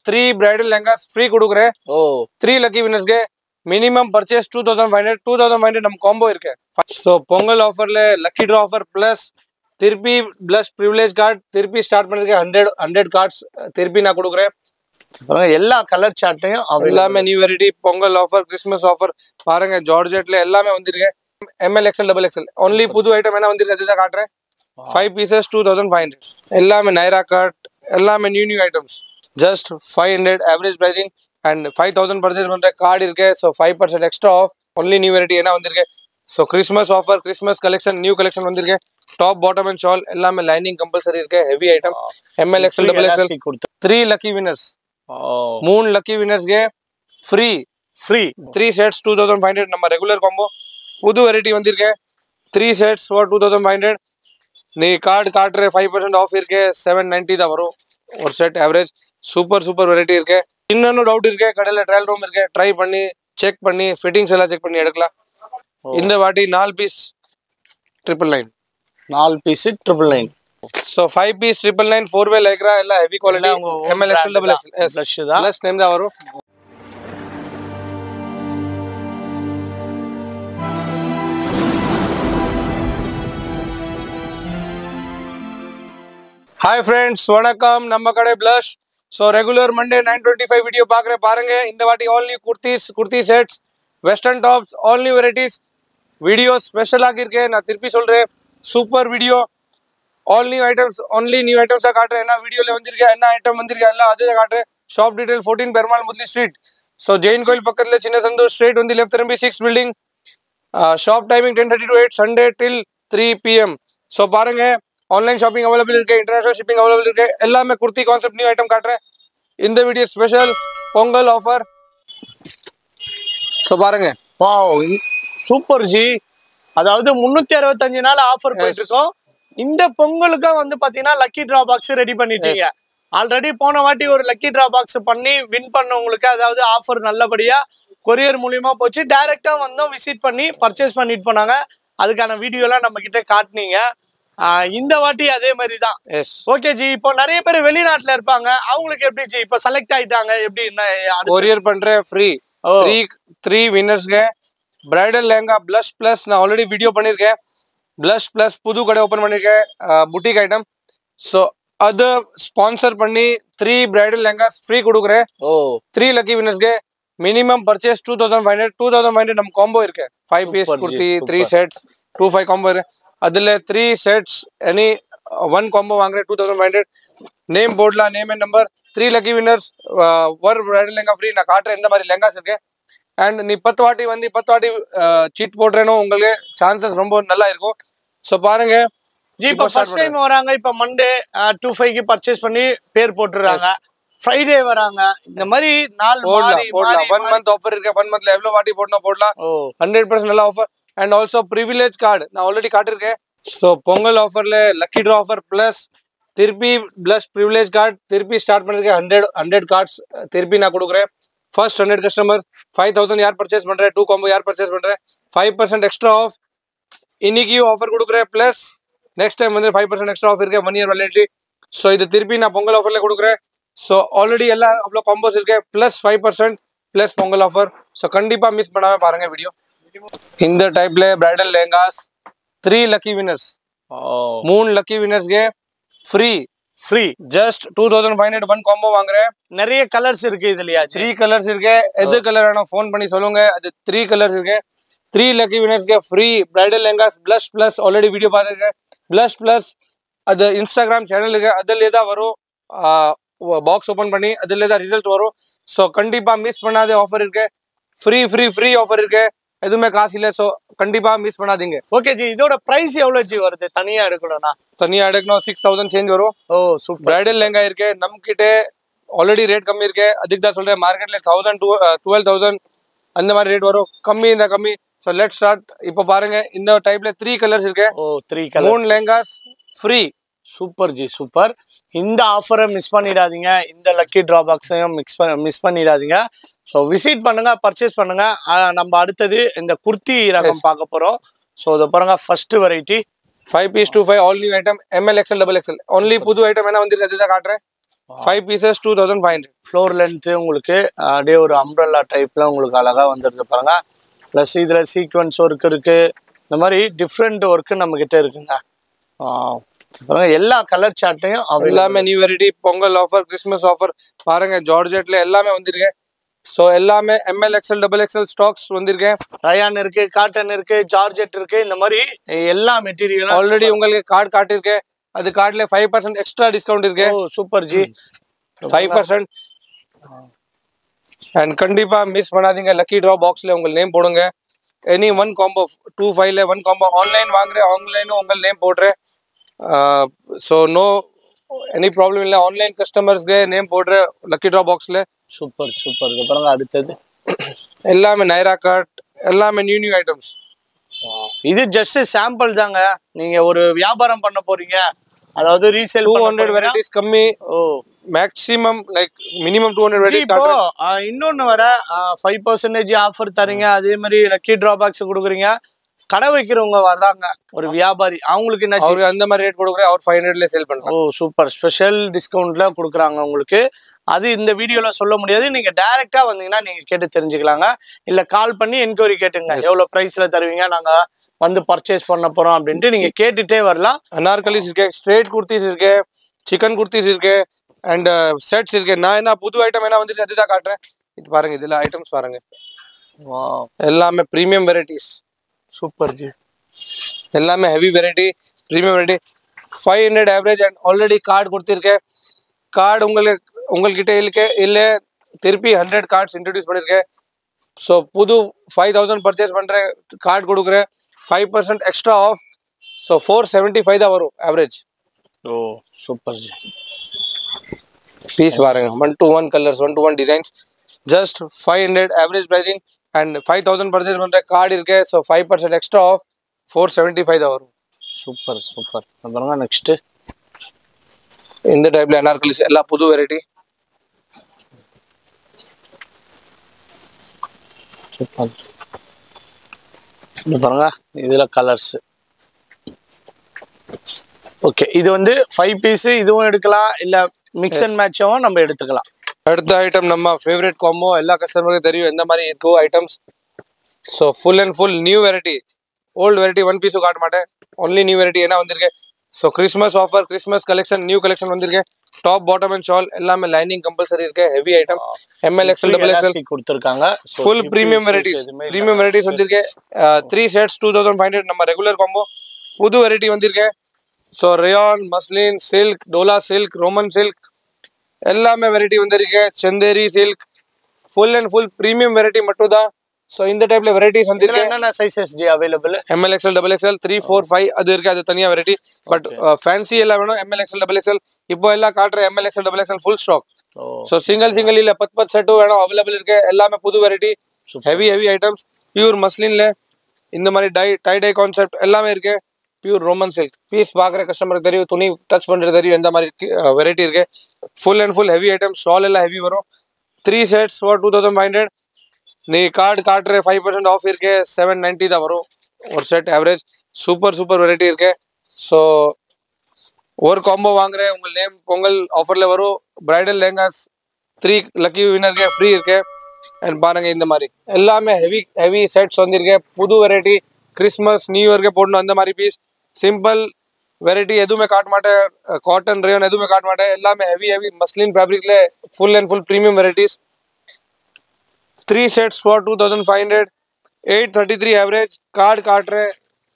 Three bridal lehengas free கொடுக்குறேன் ஓ three lucky வினர்ஸ்ಗೆ minimum purchase two thousand five hundred two thousand five hundred ನಮ್ಮ combo ಇருக்கு so Pongal ஆஃபர்ல லக்கி ட்ரா ஆஃபர் பிளஸ் திருப்பி பிளஸ் ப்ரிவிலேஜ் கார்டு திருப்பி ஸ்டார்ட் பண்ணிருக்கேன் ஹண்ட்ரட் ஹண்ட்ரட் கார்ட்ஸ் திருப்பி நான் கொடுக்குறேன் பாருங்க, எல்லா கலர் சார்ட்டையும் எல்லாமே new variety Pongal offer Christmas offer பாருங்க ஜார்ஜெட்ல எல்லாமே வந்திருக்கேன் M L XL double XL only புது ஐட்டம் என்ன வந்திருக்கு அதுதான் காட்டுறேன் five pieces two thousand five hundred எல்லாமே நைரா கட் எல்லாமே new new items just five hundred average pricing and five thousand purchase பண்ற கார்டு இருக்கு so five percent extra off only new variety என்ன வந்திருக்கு so Christmas offer Christmas collection new collection வந்திருக்கு top bottom and shawl எல்லாமே lining compulsory இருக்கு heavy item M L XL double XL கொடுத்து three lucky winners ஓ ಮೂನ್ lucky ವಿನ್ನರ್ಸ್ಗೆ free free three sets two thousand five hundred நம்ம regular combo புது variety வந்திருக்கேன் three sets for two thousand five hundred நீ கார்டு காட்டுற ஃபைவ் பர்சன்ட் ஆஃப் இருக்கு செவன் நைன்ட்டி தான் வரும் ஒரு set average super super variety இருக்கு இன்னொன்னு டவுட் இருக்கு கடையில் ட்ரையல் ரூம் இருக்கு ட்ரை பண்ணி செக் பண்ணி ஃபிட்டிங்ஸ் எல்லாம் செக் பண்ணி எடுக்கலாம் இந்த வாட்டி நாலு பீஸ் ட்ரிபிள் நைன் நாலு piece triple nine so five piece triple nine four way Lycra ಎಲ್ಲ ಹೆವಿ ಕ್ವಾಲಿಟಿ ಎಲ್ಲ ಉಂಗು own M L XL brand double தான். Blush தான். ಪ್ಲಸ್ ನೇಮ್ ಅವರು ஹாய் ஃப்ரெண்ட்ஸ் வணக்கம் நம்ம கடை Blush so regular Monday nine twenty five video பார்க்குற பாருங்க இந்த வாட்டி all new kurtis kurti sets western tops all new varieties video special ஆகியிருக்கேன் நான் திருப்பி சொல்கிறேன் super video all new items only new ஐட்டம்ஸாக காட்டுறேன் என்ன வீடியோவில் வந்திருக்கேன் என்ன ஐட்டம் வந்திருக்கேன் எல்லாம் அதே காட்டுறேன் shop detail fourteen Perumal Mudali street so Jain கோயில் பக்கத்தில் சின்ன சந்து ஸ்ட்ரீட் வந்து லெஃப்ட் திரும்பி six building shop timing ten thirty to eight Sunday till three PM so பாருங்க ஆன்லைன் ஷாப்பிங் அவைலபிள் இருக்கு இன்டர்நேஷனல் ஷிப்பிங் அவைலபிள் இருக்கு எல்லாமே குர்த்தி கான்செப்ட் நியூ ஐட்டம் காட்டுறேன் இந்த video special Pongal offer so பாருங்க வாவ் சூப்பர் ஜி அதாவது முன்னூத்தி அறுபத்தஞ்சு நாள் ஆஃபர் போயிட்டு இருக்கோம் இந்த பொங்கலுக்கும் வந்து பாத்தீங்கன்னா லக்கி டிரா பாக்ஸ் ரெடி பண்ணிட்டீங்க ஆல்ரெடி போன வாட்டி ஒரு லக்கி டிரா பாக்ஸ் பண்ணி வின் பண்ணவங்களுக்கு அதாவது ஆஃபர் நல்லபடியா கொரியர் மூலியமா போச்சு டைரக்டா வந்தோம் விசிட் பண்ணி பர்ச்சேஸ் பண்ணிட்டு போனாங்க அதுக்கான வீடியோ எல்லாம் நம்ம கிட்ட காட்டுனீங்க ஆஹ் இந்த வாட்டி அதே மாதிரி தான் எஸ் ஓகே ஜி இப்போ நிறைய பேர் வெளிநாட்டுல இருப்பாங்க அவங்களுக்கு எப்படி ஜி இப்போ செலக்ட் ஆயிட்டாங்க எப்படி என்ன அடுத்து- கொரியர் பண்றேன் ஃப்ரீ ஓ. த்ரீ த்ரீ வின்னர்ஸ்ಗೆ பிரைடல் லெஹங்கா பிளஸ் பிளஸ் நான் ஆல்ரெடி வீடியோ பண்ணியிருக்கேன் பிளஸ் பிளஸ் புது கடை ஓப்பன் பண்ணியிருக்கேன் புட்டிக் ஐட்டம் ஸோ அது ஸ்பான்சர் பண்ணி த்ரீ பிரைடல் லெஹங்காஸ் ஃப்ரீ கொடுக்குறேன் ஓ த்ரீ லக்கி வின்னர்ஸ்ಗೆ minimum purchase two thousand five hundred two thousand five hundred ನಮ್ಮ ಕಾಂಬೋ ಇருக்கு five piece Super, kurti Ji, three super. Sets two five combo ಇருக்கு அதில் three sets any one combo வாங்குறேன் two thousand five hundred name போர்ட்லாம் name and number three lucky winners ஒரு bridal lehenga free நான் காட்டுறேன் இந்த மாதிரி லெங்காஸ் இருக்கு அண்ட் நீ பத்து வாட்டி வந்து பத்து வாட்டி சீட் போடுறேனோ உங்களுக்கு சான்சஸ் ரொம்ப நல்லா இருக்கும் ஸோ பாருங்க ஜி இப்போ இப்போ start ஃபர்ஸ்ட் டைம் வராங்க இப்போ மண்டே டூ ஃபைவ்க்கு பர்ச்சேஸ் பண்ணி பேர் போட்டுறாங்க ஃப்ரைடே வராங்க இந்த மாதிரி நாள் போடலாம் மாறி போடலாம் மாறி ஒன் மந்த் ஆஃபர் இருக்கு ஒன் மந்த்ல எவ்வளோ வாட்டி போடணும் போடலாம் ஓ ஹண்ட்ரட் பர்சன்ட் நல்ல offer and also privilege card நான் ஆல்ரெடி காட்டிருக்கேன் ஸோ பொங்கல் ஆஃபர்ல லக்கி ட்ரா ஆஃபர் ப்ளஸ் திருப்பி ப்ளஸ் ப்ரிவிலேஜ் கார்டு திருப்பி ஸ்டார்ட் பண்ணிருக்கேன் ஹண்ட்ரட் ஹண்ட்ரட் கார்ட்ஸ் திருப்பி நான் கொடுக்குறேன் first hundred customer five thousand யார் பர்ச்சேஸ் பண்றேன் டூ காம்போ யார் பர்ச்சேஸ் பண்றேன் ஃபைவ் பர்சன்ட் எக்ஸ்ட்ரா ஆஃப் இன்னைக்கு ஆஃபர் கொடுக்குறேன் ப்ளஸ் நெக்ஸ்ட் டைம் வந்து ஃபைவ் பர்சன்ட் எக்ஸ்ட்ரா ஆஃப் இருக்கு ஒன் இயர் வேலிடிட்டி ஸோ இது திருப்பி நான் பொங்கல் ஆஃபர்ல கொடுக்குறேன் ஸோ ஆல்ரெடி எல்லா அவ்வளோ காம்போஸ் இருக்கு plus five percent plus Pongal offer so கண்டிப்பாக மிஸ் பண்ணாம பாருங்க வீடியோ இந்த டைப்ல bridal lehengas three lucky winners மூணு லக்கி வினர்ஸ்ಗೆ free free just two thousand five hundred one combo வாங்குறேன் நிறைய கலர்ஸ் இருக்கு இதுலயா ஜி த்ரீ கலர்ஸ் இருக்கு எது கலர் வேணும் ஃபோன் பண்ணி சொல்லுங்க அது த்ரீ கலர்ஸ் இருக்கு த்ரீ லக்கி வினர்ஸ்ಗೆ free bridal lehengas plus plus already video பார்த்துருக்கேன் பிளஸ் பிளஸ் அது இன்ஸ்டாகிராம் சேனல் இருக்கு அதிலே தான் வரும் பாக்ஸ் ஓப்பன் பண்ணி அதிலே தான் ரிசல்ட் வரும் ஸோ கண்டிப்பா மிஸ் பண்ணாத ஆஃபர் இருக்கு ஃப்ரீ ஃப்ரீ ஃப்ரீ ஆஃபர் இருக்கு எதுவுமே காசு இல்லை ஸோ கண்டிப்பா மிஸ் பண்ணாதீங்க ஓகே ஜி இதோட பிரைஸ் எவ்வளவு ஜி வருது தனியா எடுக்கணும்னா தனியாக எடுக்கணும் சிக்ஸ் தௌசண்ட் சேஞ்ச் வரும் ஓ சூப்பர் பிரைடல் லெஹங்கா இருக்கு நம்ம கிட்ட ஆல்ரெடி ரேட் கம்மி இருக்கு அதுக்கு தான் சொல்றேன் மார்க்கெட்ல தௌசண்ட் டூ டுவெல் தௌசண்ட் அந்த மாதிரி ரேட் வரும் கம்மி இந்த கம்மி ஸோ லெட் ஸ்டார்ட் இப்போ பாருங்க இந்த டைப்ல த்ரீ கலர்ஸ் இருக்கு ஓ த்ரீ கலர் மூணு lehengas free super ji super இந்த ஆஃபரை மிஸ் பண்ணிடாதீங்க இந்த லக்கி ட்ரா பாக்ஸையும் மிக்ஸ் மிஸ் பண்ணிடாதீங்க ஸோ விசிட் பண்ணுங்க பர்ச்சேஸ் பண்ணுங்க ஆ, நம்ம அடுத்தது இந்த குர்த்தி ரகம் பார்க்க போறோம் ஸோ இதை பாருங்க first variety five piece two five all new item M L XL double XL only புது ஐட்டம் என்ன வந்திருக்கு அதுதான் காட்டுறேன் five pieces two thousand five hundred floor length உங்களுக்கு அப்படியே ஒரு அம்ப்ரல்லா டைப்ல உங்களுக்கு அழகா வந்துருக்கு பாருங்க ப்ளஸ் இதுல சீக்வன்ஸ் ஒர்க் இருக்கு இந்த மாதிரி டிஃப்ரெண்ட் ஒர்க்கு நம்ம கிட்ட இருக்குங்க ஆ, பாருங்க எல்லா கலர் சார்ட்டையும் எல்லாமே new variety Pongal offer Christmas offer பாருங்க ஜார்ஜெட்ல எல்லாமே வந்திருக்கேன் ஸோ எல்லாமே M L XL double XL stocks வந்திருக்கேன் ரயான் இருக்கு காட்டன் இருக்கு ஜார்ஜெட் இருக்கு இந்த மாதிரி எல்லா மெட்டீரியலும் ஆல்ரெடி உங்களுக்கு கார்டு காட்டியிருக்கேன் அது கார்டுல ஃபைவ் பர்சன்ட் எக்ஸ்ட்ரா டிஸ்கவுண்ட் இருக்கு ஓ super ji five percent and கண்டிப்பா மிஸ் பண்ணாதீங்க லக்கி ட்ரா பாக்ஸ்ல உங்க நேம் போடுங்க எனி ஒன் காம்போ டூ ஃபைவ்ல ஒன் காம்போ ஆன்லைன் வாங்குறேன் ஆன்லைனும் உங்கள் நேம் போடுறேன் ஸோ நோ எனி ப்ராப்ளம் இல்லை ஆன்லைன் கஸ்டமர்ஸ்க்கு நேம் போடுறேன் லக்கி ட்ரா பாக்ஸ்ல சூப்பர் சூப்பர் இது பாருங்க அடுத்தது எல்லாமே நைரா கார்ட் எல்லாமே நியூ நியூ ஐட்டம்ஸ் இது ஜஸ்ட் சாம்பிள் தாங்க நீங்க ஒரு வியாபாரம் பண்ண போறீங்க அதாவது ரீசேல் டூ ஹண்ட்ரட் வெரைட்டிஸ் கம்மி ஓ maximum like minimum two hundred ji, varieties இப்போ ஆ, இன்னொன்னு வர ஃபைவ் பர்சன்டேஜ் ஆஃபர் தரீங்க அதே மாதிரி லக்கி டிராபாக்ஸ் கொடுக்குறீங்க கடை வைக்கிறவங்க வர்றாங்க ஒரு வியாபாரி அவங்களுக்கு என்ன அவருக்கு அந்த மாதிரி ரேட் கொடுக்குறேன் அவர் ஃபைவ் ஹண்ட்ரட்ல சேல் பண்றாங்க ஓ சூப்பர் ஸ்பெஷல் டிஸ்கவுண்ட்ல கொடுக்குறாங்க உங்களுக்கு அது இந்த வீடியோல சொல்ல முடியாது நீங்க டைரக்டா வந்தீங்கன்னா நீங்க கேட்டு தெரிஞ்சுக்கலாங்க இல்ல கால் பண்ணி என்கொயரி கேட்டுங்க எவ்வளவு பிரைஸ்ல தருவீங்க நாங்க வந்து பர்ச்சேஸ் பண்ண போறோம் அப்படின்ட்டு நீங்க கேட்டுட்டே வரலாம் அனார்கலிஸ் இருக்கு ஸ்ட்ரெயிட் குர்த்திஸ் இருக்கு சிக்கன் குர்த்திஸ் இருக்கு அண்ட் செட்ஸ் இருக்கு நான் என்ன புது ஐட்டம் என்ன வந்திருக்கு அதுதான் காட்டுறேன் இது பாருங்க இதுல ஐட்டம்ஸ் பாருங்க எல்லாமே ப்ரீமியம் வெரைட்டிஸ் சூப்பர் ஜி எல்லாமே heavy variety premium variety five hundred average and already card கொடுத்துருக்கேன் கார்டு உங்களுக்கு உங்கள்கிட்ட இருக்கு இல்லை திருப்பி ஹண்ட்ரட் கார்ட்ஸ் இன்ட்ரடியூஸ் பண்ணியிருக்கேன் ஸோ புது ஃபைவ் தௌசண்ட் பர்ச்சேஸ் பண்ணுறேன் கார்டு கொடுக்குறேன் five percent extra off so four seventy five தான் வரும் ஆவரேஜ் ஓ சூப்பர் ஜி பீஸ் பாருங்க one to one colours one to one designs just five hundred average pricing and five thousand purchase பண்ணுற card இருக்கு so five percent extra off four seventy five தான் வரும் super super பாருங்க next இந்த டைப்ல என்ஆர்கலிஸ் எல்லா புது வெரைட்டி சூப்பர் இது பாருங்க இதுல கலர்ஸ் ஓகே இது வந்து ஃபைவ் பீஸ் இதுவும் எடுக்கலாம் இல்ல மிக்ஸ் அண்ட் மேட்சாவும் நம்ம எடுத்துக்கலாம் அடுத்த ஐட்டம் நம்ம ஃபேவரட் காம்போ எல்லா கஸ்டமருக்கும் தெரியும் எந்த மாதிரி இருக்கோ items so full and full new variety old variety one பீஸும் காட்ட மாட்டேன் ஒன்லி நியூ வெரைட்டி என்ன வந்திருக்கேன் so Christmas offer Christmas collection new collection வந்திருக்கேன் டாப் பாட்டம் அண்ட் ஷால் எல்லாமே லைனிங் கம்பல்சரி இருக்கு heavy item M L XL double XL Elastic கொடுத்திருக்காங்க So, full hip premium issues varieties எதுவுமே இல்ல. ப்ரீமியம் வெரைட்டிஸ் வந்திருக்கேன் three sets two thousand five hundred நம்ம regular combo புது variety வந்திருக்கேன் so rayon muslin silk dola silk Roman silk எல்லாமே variety வந்திருக்கு Chanderi silk full and full premium variety மட்டும் தான் ஸோ இந்த டைப்ல வெரைட்டிஸ் இதுல வந்திருக்கு என்னென்ன sizes ji available M L XL double XL three four five அது இருக்கு அது தனியா வெரைட்டி பட் ஃபேன்சி எல்லாம் வேணும் எம்எல் எக்ஸ்எல் டபுள் எக்ஸ்எல் இப்போ எல்லாம் காட்டுற M L XL double XL full stock ஓ ஸோ சிங்கிள் சிங்கிள் இல்ல பத்து பத்து செட்டும் வேணும் அவைலபிள் இருக்கு எல்லாமே புது variety Super. Heavy heavy items pure மஸ்லின்ல இந்த மாதிரி டை டை டை கான்செப்ட் எல்லாமே இருக்கு பியூர் ரோமன் சில்க் பீஸ் பார்க்குற கஸ்டமருக்கு தெரியும் துணி டச் பண்ணுறது தெரியும் எந்த மாதிரி வெரைட்டி இருக்கு full and full heavy item shawl எல்லாம் ஹெவி வரும் three sets for two thousand five hundred நீ கார்டு காட்டுற ஃபைவ் பர்சன்ட் ஆஃப் இருக்கு செவன் நைன்ட்டி தான் வரும் ஒரு set average super super variety இருக்கு ஸோ ஒரு காம்போ வாங்குறேன் உங்கள் நேம் பொங்கல் ஆஃபர்ல வரும் பிரைடல் லெஹங்காஸ் த்ரீ லக்கி வினருக்கு ஃப்ரீ இருக்கு அண்ட் பாருங்க இந்த மாதிரி எல்லாமே ஹெவி ஹெவி செட்ஸ் வந்திருக்கு புது வெரைட்டி கிறிஸ்மஸ் நியூ இயர்க்கு போடணும் அந்த மாதிரி பீஸ் சிம்பிள் வெரைட்டி எதுவுமே காட்ட மாட்டேன் காட்டன் ரேன் எதுவுமே காட்ட மாட்டேன் எல்லாமே ஹெவி ஹெவி மஸ்லின் ஃபேப்ரிக்ல full and full premium varieties three sets for two thousand five hundred eight thirty three average card காட்டுறேன்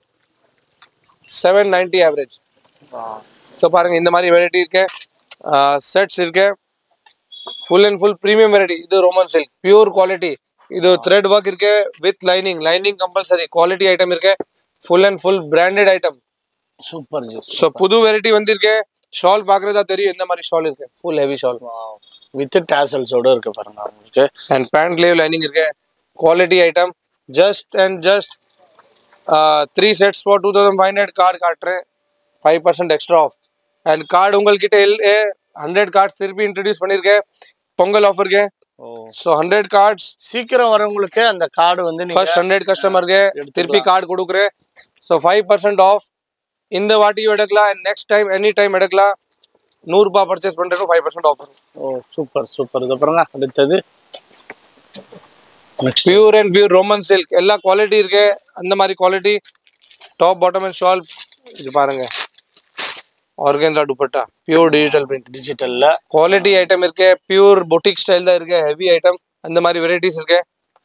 செவன் நைன்ட்டி ஆவரேஜ் ஸோ பாருங்க இந்த மாதிரி வெரைட்டி இருக்கு செட்ஸ் இருக்கு full and full premium variety இது Roman silk pure quality இது thread work இருக்கு with lining lining compulsory quality item இருக்கு full and full branded item super ji so புது வெரைட்டி வந்திருக்கு ஷால் பார்க்குறதா தெரியும் இந்த மாதிரி ஷால் இருக்கு ஃபுல் ஹெவி ஷால் வித் டேசல்ஸோட இருக்கு பாருங்க உங்களுக்கு அண்ட் பேண்ட் லேவ் லைனிங் இருக்கு quality item just and just three sets for two thousand five hundred card காட்டுறேன் five percent extra off and card உங்கள்கிட்ட ஹண்ட்ரட் கார்ட்ஸ் திருப்பி இன்ட்ரடியூஸ் பண்ணியிருக்கேன் பொங்கல் ஆஃபருக்கு ஓ ஸோ ஹண்ட்ரட் கார்ட்ஸ் சீக்கிரம் வரவங்களுக்கு அந்த கார்டு வந்து நீங்க ஃபர்ஸ்ட் ஹண்ட்ரட் கஸ்டமருக்கு திருப்பி கார்டு கொடுக்குறேன் ஸோ ஃபைவ் பர்சன்ட் ஆஃப் இந்த வாட்டியும் எடுக்கலாம் நெக்ஸ்ட் டைம் எனி டைம் எடுக்கலாம் நூறுரூபா பர்ச்சேஸ் பண்ணுறதுக்கு ஃபைவ் பர்சன்ட் ஆஃபர் ஓ சூப்பர் சூப்பர் இது அப்புறங்க அடுத்தது next pure and pure Roman silk எல்லா குவாலிட்டி இருக்கு அந்த மாதிரி quality top bottom and shawl இது பாருங்க organza dupatta pure digital print டிஜிட்டல்ல குவாலிட்டி ஐட்டம் இருக்கு பியூர் பொட்டிக் ஸ்டைல் தான் இருக்கு ஹெவி ஐட்டம் அந்த மாதிரி வெரைட்டிஸ் இருக்கு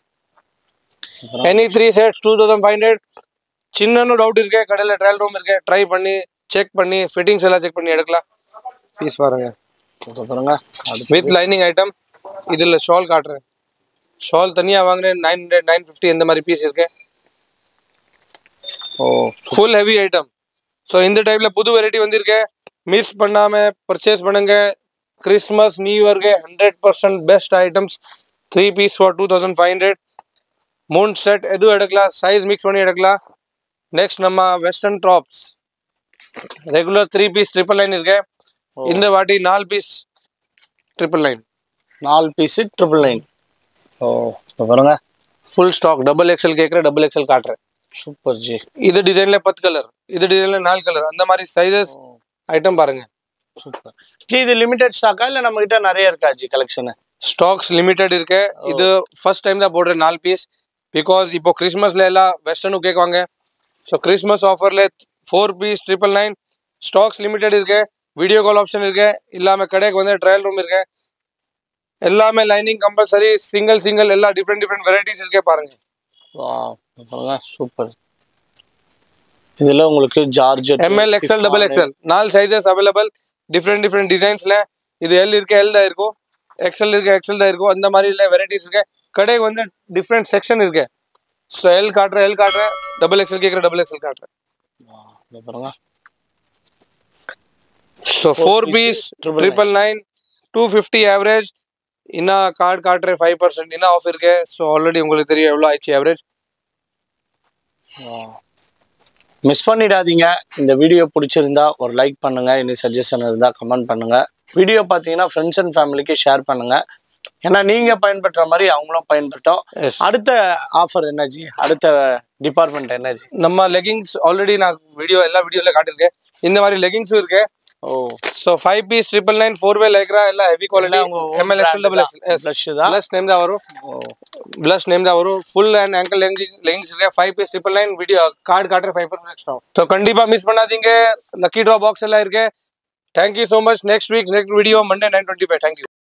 any three sets two thousand five hundred சின்ன டவுட் இருக்கு கடையில் ட்ரையல் ரூம் இருக்கு ட்ரை பண்ணி செக் பண்ணி ஃபிட்டிங்ஸ் எல்லாம் செக் பண்ணி எடுக்கலாம் பீஸ் பாருங்க இது அப்புறங்க அடுத்து வித் லைனிங் ஐட்டம் இதில் ஷால் காட்டுறேன் ஷால் தனியாக வாங்குறேன் நைன் ஹண்ட்ரட் நைன் ஃபிஃப்டி இந்த மாதிரி பீஸ் இருக்கு ஓ ஃபுல் ஹெவி ஐட்டம் ஸோ இந்த டைப்ல புது வெரைட்டி வந்திருக்கு மிஸ் பண்ணாம பர்ச்சேஸ் பண்ணுங்க கிறிஸ்மஸ் நியூ இயர்க்கு hundred percent best items three piece for two thousand five hundred மூணு செட் எதுவும் எடுக்கலாம் சைஸ் மிக்ஸ் பண்ணி எடுக்கலாம் நெக்ஸ்ட் நம்ம western tops regular three piece triple line இருக்கு இந்த வாட்டி நாலு பீஸ் ட்ரிபிள் லைன் நாலு பீஸ் ட்ரிபிள் நைன் ஓ இது பாருங்க ஃபுல் ஸ்டாக் டபுள் எக்ஸல் கேட்குறேன் டபுள் எக்ஸல் காட்டுறேன் சூப்பர் ஜி இது டிசைன்ல பத்து கலர் இது டிசைன்ல நாலு கலர் அந்த மாதிரி சைஸஸ் ஐட்டம் பாருங்க சூப்பர் ஜி இது லிமிடெட் ஸ்டாக்கா இல்ல நம்ம கிட்ட நிறைய இருக்கா ஜி கலெக்ஷன் ஸ்டாக்ஸ் லிமிடெட் இருக்கு இது ஃபர்ஸ்ட் டைம் தான் போடுறேன் நாலு பீஸ் பிகாஸ் இப்போ கிறிஸ்மஸ்ல எல்லாம் வெஸ்டர்னும் கேட்குவாங்க ஸோ கிறிஸ்மஸ் ஆஃபர்ல four piece triple nine stocks limited இருக்கு வீடியோ கால் ஆப்ஷன் இருக்கு இல்லாம கடைக்கு வந்து ட்ரையல் ரூம் இருக்கு எல்லாமே லைனிங் கம்பல்சரி சிங்கிள் சிங்கிள் எல்லா டிஃப்ரெண்ட் டிஃப்ரெண்ட் வெரைட்டிஸ் இருக்கே பாருங்க வா இது பாருங்க சூப்பர் இதுல உங்களுக்கு georgette M L XL double XL நாலு சைஸஸ் அவைலபிள் டிஃப்ரெண்ட் டிஃப்ரெண்ட் டிசைன்ஸ்ல இது எல் இருக்கு எல் தான் இருக்கும் எக்ஸ்எல் இருக்கு எக்ஸ்எல் தான் இருக்கும் அந்த மாதிரி இல்லை வெரைட்டிஸ் இருக்கு கடைக்கு வந்து டிஃப்ரெண்ட் செக்ஷன் இருக்கு ஸோ எல் காட்டுறேன் எல் காட்டுறேன் டபுள் எக்ஸ்எல் கேட்குறேன் டபுள் எக்ஸ்எல் காட்டுறேன் இது பாருங்க so four piece, piece triple triple nine two fifty average இன்னும் கார்டு காட்டுறேன் ஃபைவ் பர்சன்ட் இன்னும் ஆஃப் இருக்கு ஸோ ஆல்ரெடி உங்களுக்கு தெரியும் எவ்வளோ ஆயிடுச்சு ஆவரேஜ் மிஸ் பண்ணிடாதீங்க இந்த வீடியோ பிடிச்சிருந்தா ஒரு லைக் பண்ணுங்க இனி சஜஷன் இருந்தா கமெண்ட் பண்ணுங்க வீடியோ பார்த்தீங்கன்னா ஃப்ரெண்ட்ஸ் அண்ட் ஃபேமிலிக்கு ஷேர் பண்ணுங்க ஏன்னா நீங்க பயன்பெற்ற மாதிரி அவங்களும் பயன்பெற்றோம் Yes. அடுத்த ஆஃபர் என்ன ஜி அடுத்த டிபார்ட்மெண்ட் என்ன ஜி நம்ம லெகிங்ஸ் ஆல்ரெடி நான் வீடியோ எல்லா வீடியோல காட்டியிருக்கேன் இந்த மாதிரி லெகிங்ஸும் இருக்கு ஓ so five piece triple nine four way Lycra எல்லாம் ஹெவி குவாலிட்டி எல்லாம் உங்க own M L XL brand double தான். Blush தான். ப்ளஸ் நேம் தான் வரும் ஓ ப்ளஸ் நேம் தான் வரும் ஃபுல் அண்ட் ஆங்கிள் லெகிங்ஸ் இருக்கு five piece triple nine video card காட்டுற ஃபைவ் பர்சன்ட் எக்ஸ்ட்ரா ஸோ கண்டிப்பா மிஸ் பண்ணாதீங்க லக்கி ட்ரா பாக்ஸ் எல்லாம் இருக்கு thank you so much next week next video Monday nine twenty five thank you